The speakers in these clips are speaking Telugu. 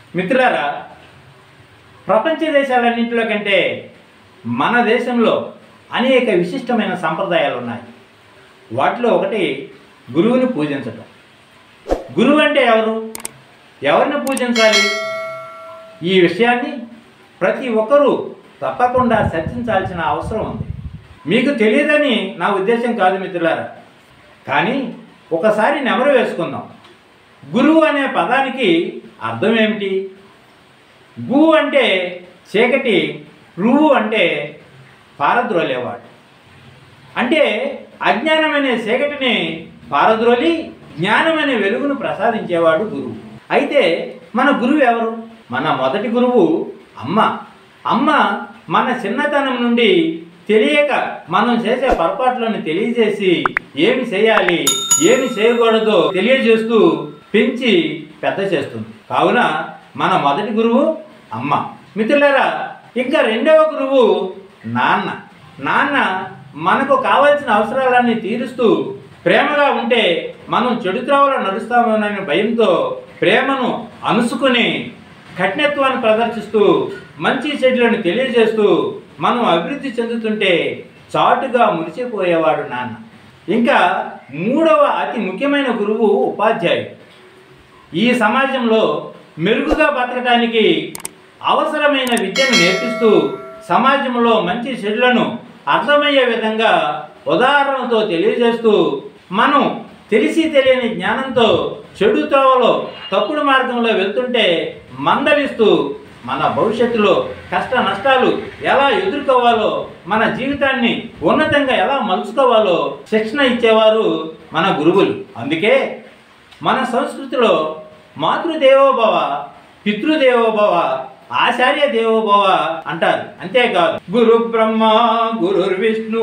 మిత్రులారా ప్రపంచ దేశాలన్నింటిలో కంటే మన దేశంలో అనేక విశిష్టమైన సంప్రదాయాలు ఉన్నాయి వాటిలో ఒకటి గురువుని పూజించటం గురువు అంటే ఎవరు ఎవరిని పూజించాలి ఈ విషయాన్ని ప్రతి ఒక్కరూ తప్పకుండా చర్చించాల్సిన అవసరం ఉంది మీకు తెలియదని నా ఉద్దేశం కాదు మిత్రులారా కానీ ఒకసారి నెమరు వేసుకుందాం గురువు అనే పదానికి అర్థం ఏమిటి గు అంటే చీకటి రువు అంటే పారద్రోలేవాడు అంటే అజ్ఞానం అనే చీకటిని పారద్రోలి జ్ఞానం అనే వెలుగును ప్రసాదించేవాడు గురువు అయితే మన గురువు ఎవరు మన మొదటి గురువు అమ్మ అమ్మ మన చిన్నతనం నుండి తెలియక మనం చేసే పొరపాట్లను తెలియజేసి ఏమి చేయాలి ఏమి చేయకూడదో తెలియజేస్తూ పెంచి పెద్ద చేస్తుంది కావున మన మొదటి గురువు అమ్మ మిత్రులారా ఇంకా రెండవ గురువు నాన్న నాన్న మనకు కావాల్సిన అవసరాలన్నీ తీరుస్తూ ప్రేమగా ఉంటే మనం చెడు త్రోవలో నడుస్తామోననే భయంతో ప్రేమను అనుసుకుని కఠినత్వాన్ని ప్రదర్శిస్తూ మంచి చెడులను తెలియజేస్తూ మనం అభివృద్ధి చెందుతుంటే చాటుగా మురిసిపోయేవాడు నాన్న ఇంకా మూడవ అతి ముఖ్యమైన గురువు ఉపాధ్యాయుడు ఈ సమాజంలో మెరుగుగా బతకడానికి అవసరమైన విద్యను నేర్పిస్తూ సమాజంలో మంచి చెడులను అర్థమయ్యే విధంగా ఉదాహరణతో తెలియజేస్తూ మనం తెలిసి తెలియని జ్ఞానంతో చెడు త్రోవలో తప్పుడు మార్గంలో వెళ్తుంటే మందలిస్తూ మన భవిష్యత్తులో కష్ట నష్టాలు ఎలా ఎదుర్కోవాలో మన జీవితాన్ని ఉన్నతంగా ఎలా మలుచుకోవాలో శిక్షణ ఇచ్చేవారు మన గురువులు అందుకే మన సంస్కృతిలో మాతృదేవోభవ పితృదేవోభవ ఆచార్య దేవోభవ అంటారు అంతేకాదు గురు బ్రహ్మ గురుర్విష్ణు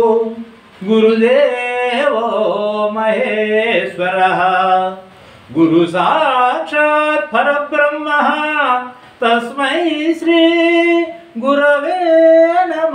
గురుదేవో మహేశ్వర గురు సాక్షాత్ పరబ్రహ్మ తస్మై శ్రీ గురవే నమ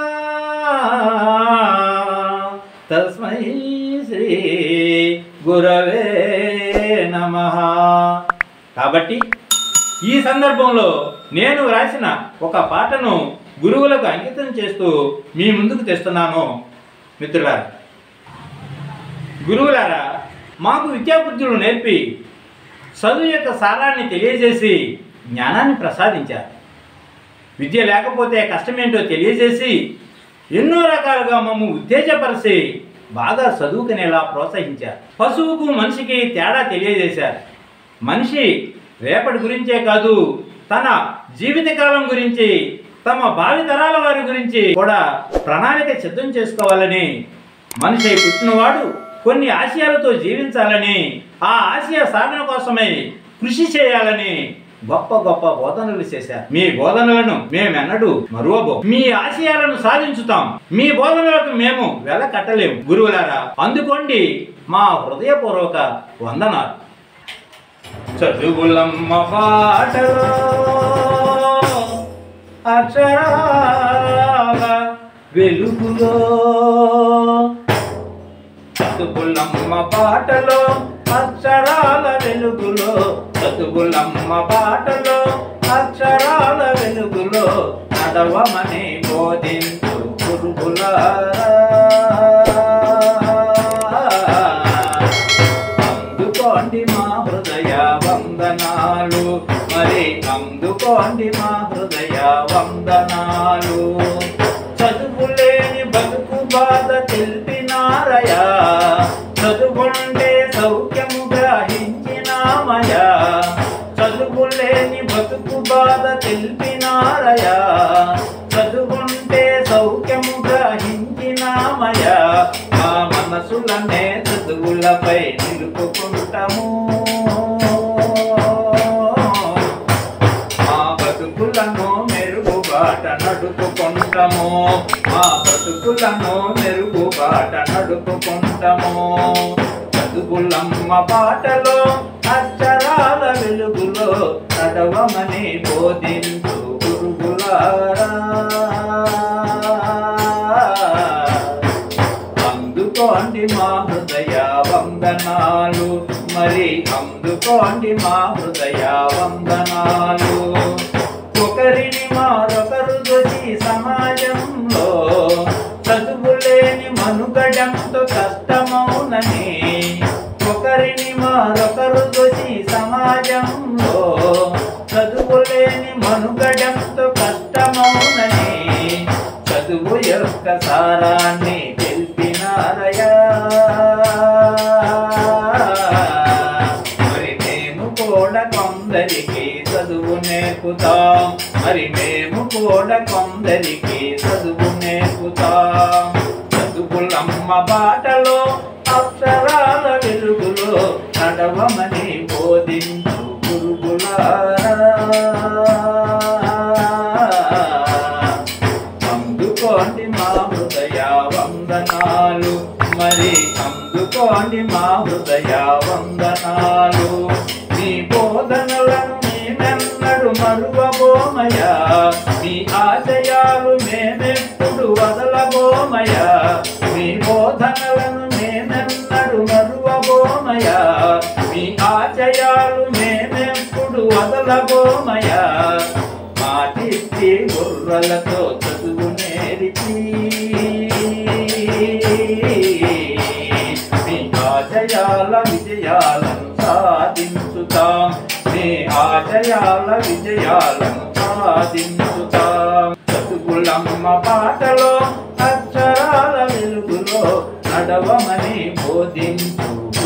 తస్మై శ్రీ గురవే నమ కాబట్టి ఈ సందర్భంలో నేను వ్రాసిన ఒక పాటను గురువులకు అంకితం చేస్తూ మీ ముందుకు తెస్తున్నాను మిత్రులారా గురువులారా మాకు విద్యాబుద్ధులు నేర్పి చదువు యొక్క సారాన్ని తెలియజేసి జ్ఞానాన్ని ప్రసాదించారు విద్య లేకపోతే కష్టమేంటో తెలియజేసి ఎన్నో రకాలుగా మమ్ము ఉత్తేజపరిచి బాగా చదువుకునేలా ప్రోత్సహించారు పశువుకు మనిషికి తేడా తెలియజేశారు మనిషి రేపటి గురించే కాదు తన జీవితకాలం గురించి తమ భావితరాల వారి గురించి కూడా ప్రణాళిక సిద్ధం చేసుకోవాలని మనిషి పుట్టినవాడు కొన్ని ఆశయాలతో జీవించాలని ఆ ఆశయ సాధన కోసమై కృషి చేయాలని గొప్ప గొప్ప బోధనలు చేశారు మీ బోధనలను మేమెన్నడూ మరువబో మీ ఆశయాలను సాధించుతాం మీ బోధనలకు మేము వెల కట్టలేము గురువులారా అందుకోండి మా హృదయపూర్వక వందనాలు చదువులమ్మ పాటలో అక్షరాల వెలుగులో చదువులమ్మ పాటలో అక్షరాల వెలుగులో చదువులమ్మ పాటలో అక్షరాల వెలుగులో నడవమని బోధించు గురుగులారా అందుకోండి మా హృదయ వందనాలు మరి అందుకోండి మా హృదయ వందనాలు చదువులేని బతుకు బాధ తెలిపినారయా చదువుండే సౌఖ్యము గ్రహించినామయా చదువులేని బతుకు బాధ తెలిపినారయా చదువుంటే సౌఖ్యము గ్రహించినామయా మా మనసులనే చదువులపై నిలుపుకుంటాము మా బతుకులను మెరుగుబాట నడుపుకుంటాము మా బతుకులను మెరుగుబాట నడుపుకుంటాము చదువులమ్మ పాటలో అక్షరాల వెలుగులో నడవమని బోధించు గురుగులారా అందుకోండి మా హృదయ వంద వందనాలు మరి అందుకోండి మా హృదయ వందనాలు ఒకరిని మరొకరు దొరి సమాజంలో చదువులేని మనుగడంతో కష్టమౌనని ఒకరిని మరొకరు దొరి సమాజంలో చదువులేని మనుగడంతో కష్టమౌనని చదువు యొక్క సారాన్ని తెలిపినారయా మరి మేము కూడా కొందరికి చదువు నేర్పుతాం మరి మేము కూడా కొందరికి చదువు నేర్పుతాం చదువులమ్మ బాటలో అక్షరాల వెలుగులో నడవమని బోధించు గురుగులారా అందుకోండి మా హృదయ వందనాలు మరి అందుకోండి మా హృదయ వందనాలు మీ బోధనలను మేమెన్నడు మరువబోమయా మీ ఆశయాలు మేమెప్పుడు వదలబోమయా మీ బోధనలను మేమెన్నడు మరువబోమయా మీ ఆశయాలు మేమెప్పుడు వదలబోమయా మాటిచ్చి గుర్రలతో చదువు నేర్చి మీ ఆశయాల విజయాలను సాధించుతాం మీ ఆశయాల విజయాలను సాధించుతాం చదువులమ్మ పాటలో అక్షరాల వెలుగులో నడవమని బోధించు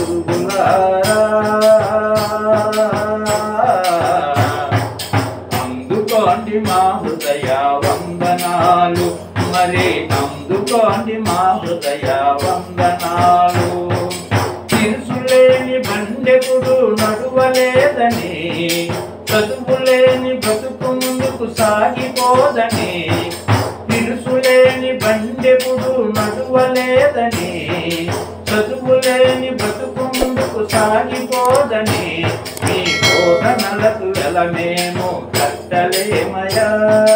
గురుగులారా అందుకోండి మా హృదయ వందనాలు మరి అందుకోండి మా హృదయ వందనాలు తిరుసులేని బండెపుడు నడువలేదని చదువులేని బ్రతుకు ముందుకు సాగిపోదని తిరుసులేని బండెపుడు నడువలేదని చదువులేని బ్రతుకు ముందుకు సాగిపోదని మీ బోధనలకు వెల మేము కట్టలేమయా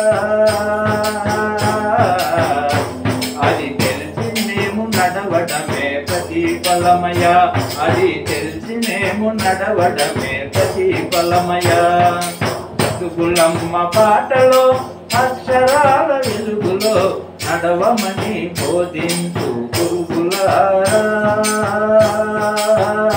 అది తెలిసి మేము నడవడమే ప్రతిఫలమయా అది తెలిసి మేము నడవడమే ప్రతిఫలమయా బతుకులమ్మ పాటలో అక్షరాల వెలుగులో నడవమని బోధించు గురుగులారా